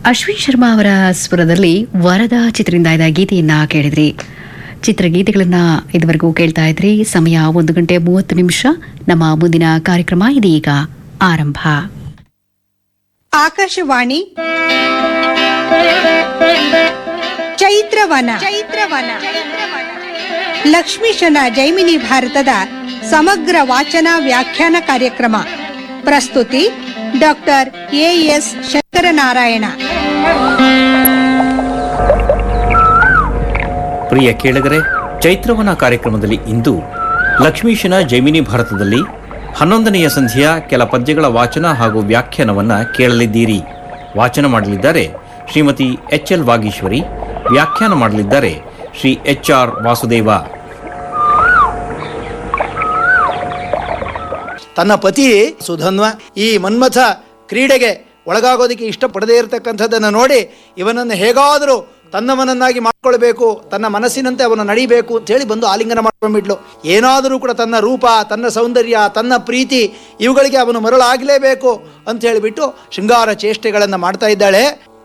ಅಶ್ವಿನ್ ಶರ್ಮಾ ಅವರ ಸ್ವರದಲ್ಲಿ ವರದ ಚಿತ್ರದಿಂದ ಇದ್ದ ಗೀತೆಯನ್ನ ಕೇಳಿದ್ರಿ ಚಿತ್ರಗೀತೆಗಳನ್ನ ಇದುವರೆಗೂ ಕೇಳ್ತಾ ಇದ್ರಿ ಸಮಯ ಒಂದು ಗಂಟೆ ಮೂವತ್ತು ನಿಮಿಷ ನಮ್ಮ ಮುಂದಿನ ಕಾರ್ಯಕ್ರಮ ಇದೀಗ ಆರಂಭ ಆಕಾಶವಾಣಿ ಚೈತ್ರವನ ಚೈತ್ರವನ ಲಕ್ಷ್ಮೀಶನ ಜೈಮಿನಿ ಭಾರತದ ಸಮಗ್ರ ವಾಚನ ವ್ಯಾಖ್ಯಾನ ಕಾರ್ಯಕ್ರಮ ಪ್ರಸ್ತುತಿ ಡಾಕ್ಟರ್ ಎ ಎಸ್ ಶಂಕರನಾರಾಯಣ ಪ್ರಿಯ ಕೇಳಿಗರೆ ಚೈತ್ರವನ ಕಾರ್ಯಕ್ರಮದಲ್ಲಿ ಇಂದು ಲಕ್ಷ್ಮೀಶನ ಜೈಮಿನಿ ಭಾರತದಲ್ಲಿ ಹನ್ನೊಂದನೆಯ ಸಂಧಿಯ ಕೆಲ ಪದ್ಯಗಳ ವಾಚನ ಹಾಗೂ ವ್ಯಾಖ್ಯಾನವನ್ನ ಕೇಳಲಿದ್ದೀರಿ ವಾಚನ ಮಾಡಲಿದ್ದಾರೆ ಶ್ರೀಮತಿ ಎಚ್ ಎಲ್ ವಾಗೀಶ್ವರಿ ವ್ಯಾಖ್ಯಾನ ಮಾಡಲಿದ್ದಾರೆ ಶ್ರೀ ಎಚ್ ಆರ್ ವಾಸುದೇವ ತನ್ನ ಪತಿ ಸುಧನ್ವ ಈ ಮನ್ಮಥ ಕ್ರೀಡೆಗೆ ಒಳಗಾಗೋದಕ್ಕೆ ಇಷ್ಟಪಡದೇ ಇರತಕ್ಕಂಥದ್ದನ್ನು ನೋಡಿ ಇವನನ್ನು ಹೇಗಾದರೂ ತನ್ನವನನ್ನಾಗಿ ಮಾಡ್ಕೊಳ್ಬೇಕು ತನ್ನ ಮನಸ್ಸಿನಂತೆ ಅವನು ನಡಿಬೇಕು ಅಂತ ಹೇಳಿ ಬಂದು ಆಲಿಂಗನ ಮಾಡ್ಕೊಂಡ್ಬಿಟ್ಲು ಏನಾದರೂ ಕೂಡ ತನ್ನ ರೂಪ ತನ್ನ ಸೌಂದರ್ಯ ತನ್ನ ಪ್ರೀತಿ ಇವುಗಳಿಗೆ ಅವನು ಮರಳಾಗಲೇಬೇಕು ಅಂತ ಹೇಳಿಬಿಟ್ಟು ಶೃಂಗಾರ ಚೇಷ್ಟೆಗಳನ್ನು ಮಾಡ್ತಾ ಇದ್ದಾಳೆ